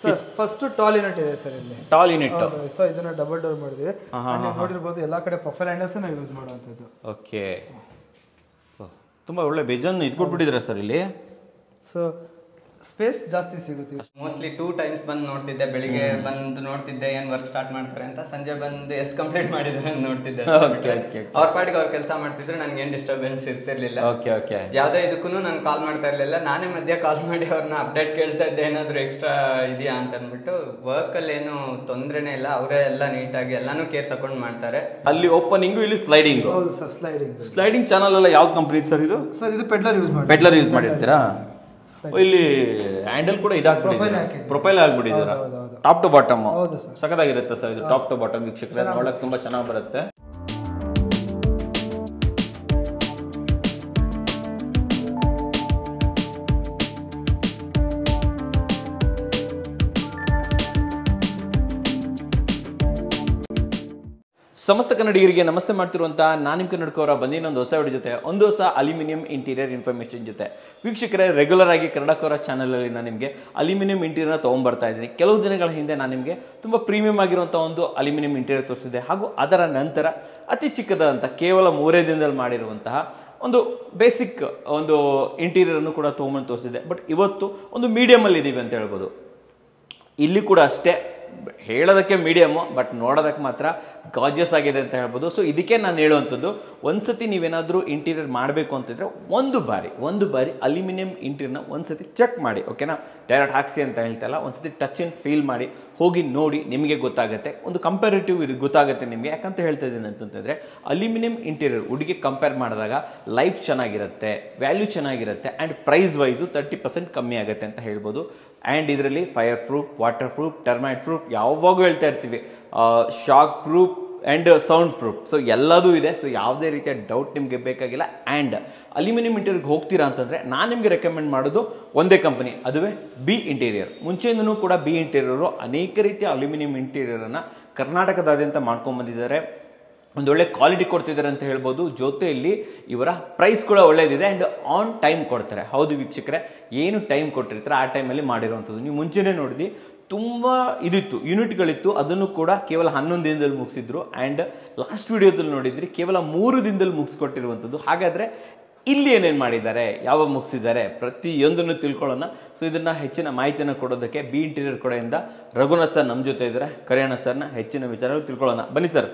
Sir first tall unit ಇದೆ sir ಇಲ್ಲಿ tall unit ಹೌದು ಸೊ ಇದನ್ನ ಡಬಲ್ ಡೋರ್ ಮಾಡಿದ್ವಿ ನೀವು ನೋಡಿರ್ಬೋದು ಎಲ್ಲಾ ಕಡೆ ಪ್ರೊಫೈಲ್ ಹ್ಯಾಂಡಲ್ಸ್ ನಾವು ಯೂಸ್ ಮಾಡುವಂಥದ್ದು ಓಕೆ ತುಂಬ ಒಳ್ಳೆ ಬೇಜಾನ್ ಇದು ಕೊಟ್ಬಿಟ್ಟಿದ್ದೀರಾ ಸರ್ ಇಲ್ಲಿ ಸೊ ಸ್ಪೇಸ್ ಜಾಸ್ತಿ ಸಿಗುತ್ತೆ ಮೋಸ್ಟ್ಲಿ ಟೂ ಟೈಮ್ಸ್ ಬಂದು ನೋಡ್ತಿದ್ದೆ ಬೆಳಿಗ್ಗೆ ಬಂದು ನೋಡ್ತಿದ್ದೆ ಏನ್ ವರ್ಕ್ ಸ್ಟಾರ್ಟ್ ಮಾಡ್ತಾರೆ ಅಂತ ಸಂಜೆ ಬಂದು ಎಷ್ಟು ಕಂಪ್ಲೀಟ್ ಮಾಡಿದ್ದಾರೆ ಅಂತ ನೋಡ್ತಿದ್ದೆ Okay, okay. ಅವ್ರ ಪಾಟಿಗೆ ಅವ್ರ ಕೆಲಸ ಮಾಡ್ತಿದ್ರು ನನ್ಗೆ ಏನ್ ಡಿಸ್ಟರ್ಬೆನ್ಸ್ ಇರ್ತಿರ್ಲಿಲ್ಲ ಓಕೆ ಓಕೆ ಯಾವ್ದೇ ಇದಕ್ಕೂ ನಾನು ಕಾಲ್ ಮಾಡ್ತಾ ಇರ್ಲಿಲ್ಲ ನಾನೇ ಮಧ್ಯ ಕಾಲ್ ಮಾಡಿ ಅವ್ರನ್ನ ಅಪ್ಡೇಟ್ ಕೇಳ್ತಾ ಇದ್ದೆ ಏನಾದ್ರು ಎಕ್ಸ್ಟ್ರಾ ಇದೆಯಾ ಅಂತ ಅಂದ್ಬಿಟ್ಟು ವರ್ಕ್ ಅಲ್ಲಿ ಏನು ತೊಂದ್ರೆನೇ ಇಲ್ಲ ಅವರೇ ಎಲ್ಲ ನೀಟಾಗಿ ಎಲ್ಲಾನು ಕೇರ್ ತಗೊಂಡ್ ಮಾಡ್ತಾರೆ ಅಲ್ಲಿ ಓಪನಿಂಗು ಇಲ್ಲಿ ಸ್ಲೈಡಿಂಗು ಹೌದು ಸರ್ ಸ್ಲೈಡಿಂಗ್ ಸ್ಲೈಡಿಂಗ್ ಚಾನಲ್ ಎಲ್ಲ ಯಾವ್ದು ಕಂಪ್ನಿ ಸರ್ ಇದು ಸರ್ ಇದು ಪೆಡ್ಲರ್ ಯೂಸ್ ಮಾಡಿ ಪೆಡ್ಲರ್ ಯೂಸ್ ಮಾಡಿರ್ತೀರಾ ಓ, ಇಲ್ಲಿ ಹ್ಯಾಂಡಲ್ ಕೂಡ Profile ಇದಾಗ್ಬಿಟ್ಟಿದ್ದೀರಾ ಹಾಕಿದ್ದೀರಾ. ಪ್ರೊಫೈಲ್ ಆಗ್ಬಿಟ್ಟಿದ್ದೀರಾ ಹೌದು, ಹೌದು, ಹೌದು. ಟಾಪ್ ಟು ಬಾಟಮ್ ಹೌದು ಸರ್ ಸಖತ್ತಾಗಿರುತ್ತೆ ಸರ್ ಇದು ಟಾಪ್ ಟು ಬಾಟಮ್ ವೀಕ್ಷಕರೇ ನೋಡಕ್ ತುಂಬಾ ಚೆನ್ನಾಗಿ ಬರುತ್ತೆ ಸಮಸ್ತ ಕನ್ನಡಿಗರಿಗೆ ನಮಸ್ತೆ ಮಾಡ್ತಿರುವಂತ ನಾನು ನಿಮ್ಮ ಕನ್ನಡಕವರ ಬಂದಿನ ಒಂದು ಹೊಸ ವಿಡಿಯೋ ಜೊತೆ ಒಂದು ಹೊಸ ಅಲ್ಯೂಮಿನಿಯಂ ಇಂಟೀರಿಯರ್ ಇನ್ಫಾರ್ಮೇಷನ್ ಜೊತೆ ವೀಕ್ಷಕರೇ ರೆಗ್ಯುಲರ್ ಆಗಿ ಕನ್ನಡಕವರ ಚಾನಲಲ್ಲಿ ನಾನು ನಿಮಗೆ ಅಲ್ಯೂಮಿನಿಯಂ ಇಂಟೀರಿಯರ್ನ ತೊಗೊಂಡ್ಬರ್ತಾ ಇದ್ದೀನಿ ಕೆಲವು ದಿನಗಳ ಹಿಂದೆ ನಾನು ನಿಮಗೆ ತುಂಬ ಪ್ರೀಮಿಯಂ ಆಗಿರುವಂಥ ಒಂದು ಅಲ್ಯೂಮಿನಿಯಂ ಇಂಟೀರಿಯರ್ ತೋರಿಸಿದೆ ಹಾಗೂ ಅದರ ನಂತರ ಅತಿ ಚಿಕ್ಕದಾದಂಥ ಕೇವಲ ಮೂರೇ ದಿನದಲ್ಲಿ ಮಾಡಿರುವಂತಹ ಒಂದು ಬೇಸಿಕ್ ಒಂದು ಇಂಟೀರಿಯರ್ ಅನ್ನು ಕೂಡ ತೊಗೊಂಬಂದು ತೋರಿಸಿದೆ ಬಟ್ ಇವತ್ತು ಒಂದು ಮೀಡಿಯಮಲ್ಲಿ ಇದ್ದೀವಿ ಅಂತ ಹೇಳ್ಬೋದು ಇಲ್ಲಿ ಕೂಡ ಅಷ್ಟೇ ಹೇಳೋದಕ್ಕೆ ಮೀಡಿಯಮು ಬಟ್ ನೋಡೋದಕ್ಕೆ ಮಾತ್ರ ಗಾಜಸ್ ಆಗಿದೆ ಅಂತ ಹೇಳ್ಬೋದು ಸೊ ಇದಕ್ಕೆ ನಾನು ಹೇಳುವಂಥದ್ದು ಒಂದ್ಸತಿ ನೀವೇನಾದರೂ ಇಂಟೀರಿಯರ್ ಮಾಡಬೇಕು ಅಂತಿದ್ರೆ ಒಂದು ಬಾರಿ ಒಂದು ಬಾರಿ ಅಲ್ಯೂಮಿನಿಯಂ ಇಂಟೀರಿಯರ್ನ ಒಂದ್ಸತಿ ಚೆಕ್ ಮಾಡಿ ಓಕೆನಾ ಡೈರೆಕ್ಟ್ ಹಾಕ್ಸಿ ಅಂತ ಹೇಳ್ತಾ ಇಲ್ಲ ಒಂದ್ಸತಿ ಟಚ್ ಆ್ಯಂಡ್ ಫೀಲ್ ಮಾಡಿ ಹೋಗಿ ನೋಡಿ ನಿಮಗೆ ಗೊತ್ತಾಗುತ್ತೆ ಒಂದು ಕಂಪ್ಯಾರಿಟಿವ್ ಇದು ಗೊತ್ತಾಗುತ್ತೆ ನಿಮಗೆ ಯಾಕಂತ ಹೇಳ್ತಾ ಇದ್ದೀನಿ ಅಂತಂತಂದರೆ ಅಲ್ಯೂಮಿನಿಯಂ ಇಂಟೀರಿಯರ್ ಹುಡುಗಿ ಕಂಪೇರ್ ಮಾಡಿದಾಗ ಲೈಫ್ ಚೆನ್ನಾಗಿರುತ್ತೆ ವ್ಯಾಲ್ಯೂ ಚೆನ್ನಾಗಿರುತ್ತೆ and price wise thirty percent ಕಮ್ಮಿ ಆಗುತ್ತೆ ಅಂತ ಹೇಳ್ಬೋದು ಆ್ಯಂಡ್ ಇದರಲ್ಲಿ fireproof waterproof termite proof ಯಾವಾಗೂ ಹೇಳ್ತಾ ಇರ್ತೀವಿ shock proof and soundproof so ಎಲ್ಲದೂ ಇದೆ ಸೊ ಯಾವುದೇ ರೀತಿಯ ಡೌಟ್ ನಿಮಗೆ ಬೇಕಾಗಿಲ್ಲ ಆ್ಯಂಡ್ ಅಲ್ಯೂಮಿನಿಯಂ ಇಂಟೀರಿಯರ್ಗೆ ಹೋಗ್ತೀರಾ ಅಂತಂದರೆ ನಾನು ನಿಮಗೆ ರೆಕಮೆಂಡ್ ಮಾಡೋದು ಒಂದೇ ಕಂಪನಿ ಅದುವೇ ಬಿ ಇಂಟೀರಿಯರ್ ಮುಂಚೆಯಿಂದನೂ ಕೂಡ ಬಿ ಇಂಟೀರಿಯರು ಅನೇಕ ರೀತಿಯ ಅಲ್ಯೂಮಿನಿಯಂ ಇಂಟೀರಿಯರನ್ನು ಕರ್ನಾಟಕದಾದ್ಯಂತ ಮಾಡ್ಕೊಂಡ್ಬಂದಿದ್ದಾರೆ ಒಂದು ಒಳ್ಳೆ ಕ್ವಾಲಿಟಿ ಕೊಡ್ತಿದ್ದಾರೆ ಅಂತ ಹೇಳ್ಬೋದು ಜೊತೆಯಲ್ಲಿ ಇವರ ಪ್ರೈಸ್ ಕೂಡ ಒಳ್ಳೇದಿದೆ ಆ್ಯಂಡ್ ಆನ್ ಟೈಮ್ ಕೊಡ್ತಾರೆ ಹೌದು ವೀಕ್ಷಕರೇ ಏನು ಟೈಮ್ ಕೊಟ್ಟಿರ್ತಾರೆ ಆ ಟೈಮಲ್ಲಿ ಮಾಡಿರುವಂಥದ್ದು ನೀವು ಮುಂಚೆನೇ ನೋಡಿದ್ವಿ ತುಂಬ ಇದಿತ್ತು ಯೂನಿಟ್ಗಳಿತ್ತು ಅದನ್ನು ಕೂಡ ಕೇವಲ ಹನ್ನೊಂದು ದಿನದಲ್ಲಿ ಮುಗಿಸಿದ್ರು ಆ್ಯಂಡ್ ಲಾಸ್ಟ್ ವಿಡಿಯೋದಲ್ಲಿ ನೋಡಿದ್ರಿ ಕೇವಲ ಮೂರು ದಿನದಲ್ಲಿ ಮುಗಿಸ್ಕೊಟ್ಟಿರುವಂಥದ್ದು ಹಾಗಾದರೆ ಇಲ್ಲಿ ಏನೇನು ಮಾಡಿದ್ದಾರೆ ಯಾವಾಗ ಮುಗಿಸಿದ್ದಾರೆ ಪ್ರತಿಯೊಂದನ್ನು ತಿಳ್ಕೊಳ್ಳೋಣ ಸೊ ಇದನ್ನು ಹೆಚ್ಚಿನ ಮಾಹಿತಿಯನ್ನು ಕೊಡೋದಕ್ಕೆ ಬಿ ಇಂಟೀರಿಯರ್ ಕಡೆಯಿಂದ ರಘುನಾಥ್ ಸರ್ ನಮ್ಮ ಜೊತೆ ಇದ್ದಾರೆ ಕರಿಯಣ್ಣ ಸರ್ನ ಹೆಚ್ಚಿನ ವಿಚಾರ ತಿಳ್ಕೊಳ್ಳೋಣ ಬನ್ನಿ ಸರ್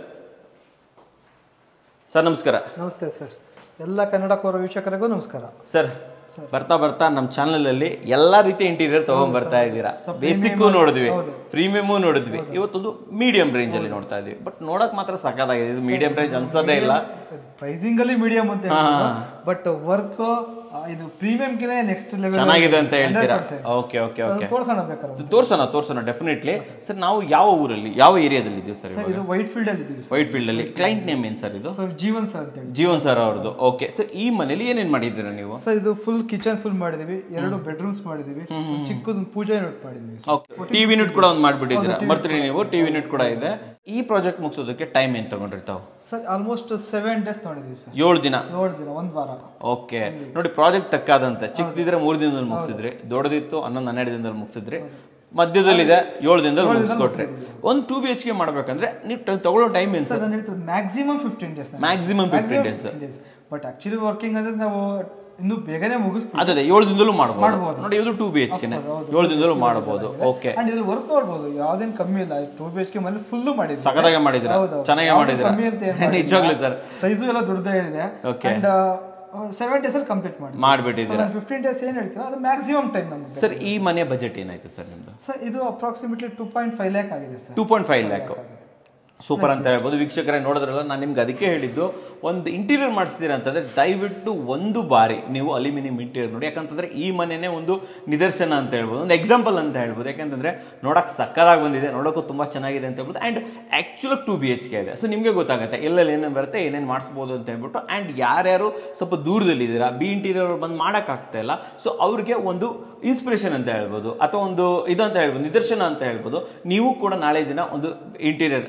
ಸರ್ ನಮಸ್ಕಾರ ನಮಸ್ತೆ ಸರ್ ಎಲ್ಲ ಕನ್ನಡ ಕೋರ ವೀಕ್ಷಕರಿಗೂ ನಮಸ್ಕಾರ ಸರ್ ಬರ್ತಾ ಬರ್ತಾ ನಮ್ಮ ಚಾನಲಲ್ಲಿ ಎಲ್ಲಾ ರೀತಿಯ ಇಂಟೀರಿಯರ್ ತಗೊಂಡ್ ಬರ್ತಾ ಇದ್ದೀರಾ ಬೇಸಿಕ್ಕು ನೋಡಿದ್ವಿ ಪ್ರೀಮಿಯಮು ನೋಡಿದ್ವಿ ಇವತ್ತೊಂದು ಮೀಡಿಯಂ ರೇಂಜ್ ಅಲ್ಲಿ ನೋಡ್ತಾ ಇದೀವಿ ಬಟ್ ನೋಡಕ್ ಮಾತ್ರ ಸಖತ್ತಾಗಿದೆ ಇದು ಮೀಡಿಯಂ ರೇಂಜ್ ಅನ್ಸೋದೇ ಇಲ್ಲ ಪ್ರೈಸಿಂಗ್ ಅಲ್ಲಿ ಮೀಡಿಯಂ ಅಂತ ಬಟ್ ವರ್ಕ್ ಇದು ಪ್ರೀಮಿಯಂ ಗಿನೇ ನೆಕ್ಸ್ಟ್ ಲೆವೆಲ್ ಚೆನ್ನಾಗಿದೆ ಅಂತ ಹೇಳ್ತೀರಾ ಓಕೆ ಓಕೆ ಓಕೆ ತೋರ್ಸೋಣ ಬೇಕಾದ್ರೆ ತೋರ್ಸೋಣ ತೋರ್ಸೋಣ ಡೆಫಿನೆಟ್ಲಿ ಸರ್ ನಾವು ಯಾವ ಊರಲ್ಲಿ ಯಾವ ಏರಿಯಾದಲ್ಲಿ ಇದ್ದೀವಿ ಸರ್ ಸರ್ ಇದು ವೈಟ್ ಫೀಲ್ಡ್ ಅಲ್ಲಿ ಇದ್ದೀವಿ ವೈಟ್ ಫೀಲ್ಡ್ ಅಲ್ಲಿ ಕ್ಲೈಂಟ್ ನೇಮ್ ಏನ್ ಸರ್ ಇದು ಸರ್ ಜೀವನ್ ಸರ್ ಅಂತ ಹೇಳಿ ಜೀವನ್ ಸರ್ ಅವ್ರದ್ದು ಓಕೆ ಸರ್ ಈ ಮನೇಲಿ ಏನೇನ್ ಮಾಡಿದ್ದೀರಾ ನೀವು ಸರ್ ಇದು ಫುಲ್ ಕಿಚನ್ ಫುಲ್ ಮಾಡಿದೀವಿ ಎರಡು ಬೆಡ್ರೂಮ್ಸ್ ಮಾಡಿದೀವಿ ಒಂದ್ ಚಿಕ್ಕದೊಂದು ಪೂಜಾ ಯೂನಿಟ್ ಮಾಡಿದೀವಿ ಟಿವಿ ಯೂನಿಟ್ ಕೂಡ ಒಂದು ಮಾಡ್ಬಿಟ್ಟಿದ್ದೀರಾ ಬರ್ತೀರಿ ನೀವು ಟಿವಿ ಯೂನಿಟ್ ಕೂಡ ಇದೆ ಈ ಪ್ರಾಜೆಕ್ಟ್ ಮುಗಿಸೋದಕ್ಕೆ ಟೈಮ್ ಏನ್ ತಗೊಂಡಿರ್ತಾವ ಸರ್ ಆಲ್ಮೋಸ್ಟ್ ಸೆವೆನ್ ಡೇಸ್ ನೋಡಿದೀವಿ ಸರ್ ಏಳು ದಿನ ಏಳು ದಿನ ಒಂದ್ ವಾರ ಓಕೆ ನೋಡಿ ಪ್ರಾಜೆಕ್ಟ್ ತಕ್ಕಾದಂತೆ ಚಿಕ್ಕದಿದ್ರೆ ಮೂರು ದಿನದಲ್ಲಿ ಮುಗಿಸಿದ್ರಿ ದೊಡ್ಡದಿತ್ತು ಹನ್ನೊಂದು ಹನ್ನೆರಡು ದಿನದಲ್ಲಿ ಮುಗಿಸಿದ್ರಿ ಮಧ್ಯದಲ್ಲಿದೆ ಏಳು ದಿನದಲ್ಲಿ ಮುಗಿಸ್ಕೊಟ್ರಿ ಒಂದು ಟೂ ಬಿ ಎಚ್ ಕೆ ಮಾಡ್ಬೇಕಂದ್ರೆ ನೀವು ಟ- ತಗೊಳ್ಳೋ ಟೈಮ್ ಏನು ಸರ್ ಸರ್ ನಾನು ಹೇಳ್ತೀನಿ maximum fifteen days maximum fifteen days days but actually working ಅಂದ್ರೆ ನಾವು ಇನ್ನೂ ಬೇಗನೆ ಮುಗಿಸ್ತೀವಿ ಅದೇ ಏಳು ದಿನದಲ್ಲೂ ಮಾಡ್ಬೋದು ಮಾಡ್ಬೋದು. ನೋಡಿ ಇದು ಟೂ ಬಿ ಎಚ್ ಕೆನೆ ಹೌದು, ಏಳು ದಿನದಲ್ಲೂ ಮಾಡ್ಬೋದು ಓಕೆ ಅಂಡ್ ಇದ್ರಲ್ಲಿ ವರ್ಕ್ ನೋಡ್ಬೋದು ಯಾವ್ದೇನ್ ಕಮ್ಮಿ ಇಲ್ಲ ಟೂ ಬಿ ಎಚ್ ಕೆ ಮೇಲೆ ಫುಲ್ ಮಾಡಿದ್ವಿ ಸಖತ್ತಾಗೆ ಮಾಡಿದ್ರ ಚೆನ್ನಾಗೇ ಮಾಡಿದ್ರ ಕಮ್ಮಿ ಅಂತ ನಿಜವಾಗ್ಲೂ ಸರ್ ಸೈಜು ಎಲ್ಲ ದೊಡ್ಡದೇ ಇದೆ Okay. ಅಂಡ್ ಸೆವೆನ್ ಡೇಸ್ ಅಲ್ಲಿ ಕಂಪ್ಲೀಟ್ ಮಾಡಿ ಮಾಡ್ಬಿಟ್ಟಿದ್ದೀರಾ ಫಿಫ್ಟೀನ್ ಡೇಸ್ ಏನ್ ಹೇಳ್ತೀವಿ ಅದು ಮ್ಯಾಕ್ಸಿಮಮ್ ಟೈಮ್ ನಮ್ಗೆ ಸರ್ ಈ ಮನೆ ಬಜೆಟ್ ಏನಾಯ್ತು ಸರ್ ನಿಮ್ದು ಸರ್ ಇದು approximately two point five lakh ಆಗಿದೆ sir two point five lakh super ಅಂತ ಹೇಳ್ಬೋದು ವೀಕ್ಷಕರೇ ನೋಡಿದ್ರಲ್ಲ ನಾನು ನಿಮ್ಗೆ ಅದಕ್ಕೆ ಹೇಳಿದ್ದು ಒಂದು ಇಂಟೀರಿಯರ್ ಮಾಡಿಸ್ತೀರಾ ಅಂತಂದ್ರೆ ದಯವಿಟ್ಟು ಒಂದು ಬಾರಿ ನೀವು ಅಲ್ಯೂಮಿನಿಯಂ ಇಂಟೀರಿಯರ್ ನೋಡಿ ಯಾಕಂತಂದ್ರೆ ಈ ಮನೆನೇ ಒಂದು ನಿದರ್ಶನ ಅಂತ ಹೇಳ್ಬೋದು ಒಂದು ಎಕ್ಸಾಂಪಲ್ ಅಂತ ಹೇಳ್ಬೋದು ಯಾಕಂತಂದ್ರೆ ನೋಡಕ್ ಸಕ್ಕದಾಗಿ ಬಂದಿದೆ ನೋಡೋಕ್ಕೂ ತುಂಬಾ ಚೆನ್ನಾಗಿದೆ ಅಂತ ಹೇಳ್ಬೋದು ಆ್ಯಂಡ್ ಆ್ಯಕ್ಚುಲಾಗಿ ಟೂ ಬಿ ಎಚ್ ಕೆ ಇದೆ ಸೊ ನಿಮಗೆ ಗೊತ್ತಾಗುತ್ತೆ ಎಲ್ಲೆಲ್ಲಿ ಏನೇನು ಬರುತ್ತೆ ಏನೇನು ಮಾಡಿಸ್ಬೋದು ಅಂತ ಹೇಳ್ಬಿಟ್ಟು ಆ್ಯಂಡ್ ಯಾರ್ಯಾರು ಸ್ವಲ್ಪ ದೂರದಲ್ಲಿದ್ದೀರಾ ಬಿ ಇಂಟೀರಿಯರ್ ಬಂದು ಮಾಡೋಕ್ಕಾಗ್ತಾ ಇಲ್ಲ ಸೊ ಅವ್ರಿಗೆ ಒಂದು ಇನ್ಸ್ಪಿರೇಷನ್ ಅಂತ ಹೇಳ್ಬೋದು ಅಥವಾ ಒಂದು ಇದು ಅಂತ ಹೇಳ್ಬೋದು ನಿದರ್ಶನ ಅಂತ ಹೇಳ್ಬೋದು ನೀವು ಕೂಡ ನಾಳೆ ದಿನ ಒಂದು ಇಂಟೀರಿಯರ್ ಅಲ್ಯೂಮಿನಿಯಂ